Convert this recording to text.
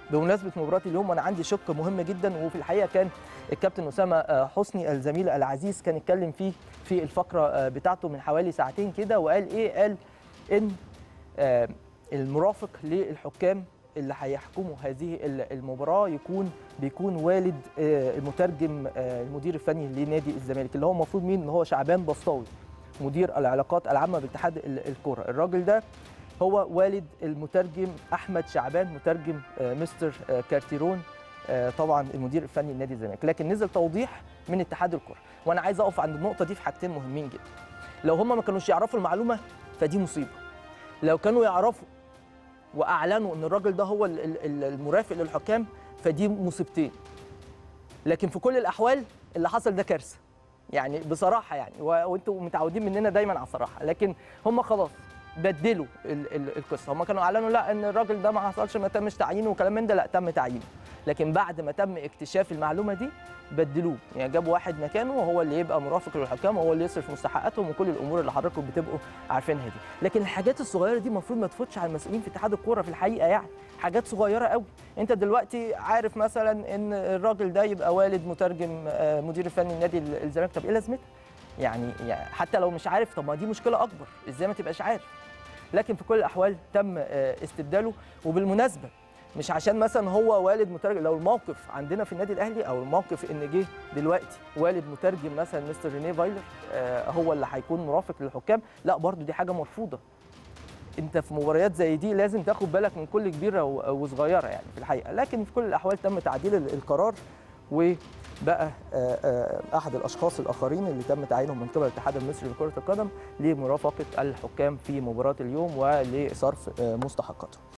بمناسبه مباراه اليوم وانا عندي شق مهم جدا وفي الحقيقه كان الكابتن اسامه حسني الزميل العزيز كان اتكلم فيه في الفقره بتاعته من حوالي ساعتين كده وقال ايه قال ان المرافق للحكام اللي هيحكموا هذه المباراه يكون بيكون والد المترجم المدير الفني لنادي الزمالك اللي هو المفروض مين اللي هو شعبان بسطاوي مدير العلاقات العامه باتحاد الكره الراجل ده هو والد المترجم احمد شعبان مترجم مستر كارتيرون طبعا المدير الفني لنادي الزمالك لكن نزل توضيح من اتحاد الكره وانا عايز اقف عند النقطه دي في حاجتين مهمين جدا لو هم ما كانوش يعرفوا المعلومه فدي مصيبه لو كانوا يعرفوا واعلنوا ان الراجل ده هو المرافق للحكام فدي مصيبتين لكن في كل الاحوال اللي حصل ده كارثه يعني بصراحه يعني وانتم متعودين مننا دايما على الصراحه لكن هم خلاص بدلوا القصه هم كانوا اعلنوا لا ان الراجل ده ما حصلش ما تمش تعيينه وكلام من ده لا تم تعيينه لكن بعد ما تم اكتشاف المعلومه دي بدلوه يعني جابوا واحد مكانه وهو اللي يبقى مرافق للحكام وهو اللي يصرف مستحقاتهم وكل الامور اللي حضراتكم بتبقوا عارفينها دي لكن الحاجات الصغيره دي المفروض ما تفوتش على المسؤولين في اتحاد الكوره في الحقيقه يعني حاجات صغيره قوي انت دلوقتي عارف مثلا ان الراجل ده يبقى والد مترجم مدير الفني لنادي الزمالك طب ايه لازمتها يعني, يعني حتى لو مش عارف طب ما دي مشكله اكبر ازاي ما تبقاش عارف لكن في كل الاحوال تم استبداله وبالمناسبه مش عشان مثلا هو والد مترجم لو الموقف عندنا في النادي الاهلي او الموقف ان جه دلوقتي والد مترجم مثلا مستر رينيه فايلر هو اللي هيكون مرافق للحكام لا برضو دي حاجه مرفوضه انت في مباريات زي دي لازم تاخد بالك من كل كبيره وصغيره يعني في الحقيقه لكن في كل الاحوال تم تعديل القرار وبقى احد الاشخاص الاخرين اللي تم تعيينهم من قبل الاتحاد المصري لكره القدم لمرافقه الحكام في مباراه اليوم ولصرف مستحقاتهم